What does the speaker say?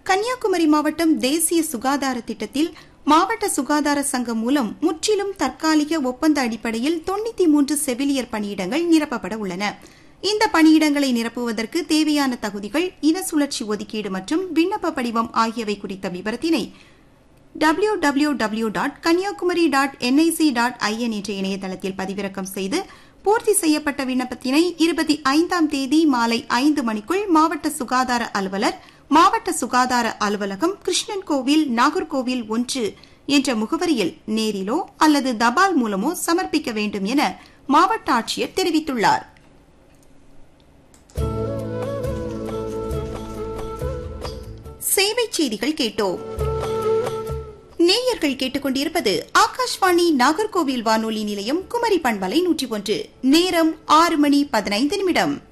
கன்னியாகுமரி மாவட்டம் தேசிய சுகாதார திட்டத்தில் மாவட்ட சுகாதார சங்கம் மூலம் முற்றிலும் தற்காலிக ஒப்பந்த அடிப்படையில் தொண்ணூத்தி மூன்று செவிலியர் பணியிடங்கள் நிரப்பப்பட உள்ளன இந்த பணியிடங்களை நிரப்புவதற்கு தேவையான தகுதிகள் இன சுழற்சி ஒதுக்கீடு மற்றும் விண்ணப்ப படிவம் ஆகியவை குறித்த விவரத்தினை W W W dot Kanniyakumari dot N I C dot I N என்ற இணையதளத்தில் பதிவிறக்கம் செய்து பூர்த்தி செய்யப்பட்ட விண்ணப்பத்தினை இருபத்தி ஐந்தாம் தேதி மாலை ஐந்து மணிக்குள் மாவட்ட சுகாதார அலுவலர் மாவட்ட சுகாதார அலுவலகம் கிருஷ்ணன் கோவில் நாகர்கோவில் ஒன்று என்ற முகவரியில் நேரிலோ அல்லது தபால் மூலமோ சமர்ப்பிக்க வேண்டும் என மாவட்ட ஆட்சியர் தெரிவித்துள்ளார் சேவை செய்திகள் கேட்டோம் நேயர்கள் கேட்டுக்கொண்டிருப்பது ஆகாஷ்வாணி நாகர்கோவில் வானொலி நிலையம் குமரி பண்பலை நூற்றி ஒன்று நேரம் ஆறு மணி பதினைந்து நிமிடம்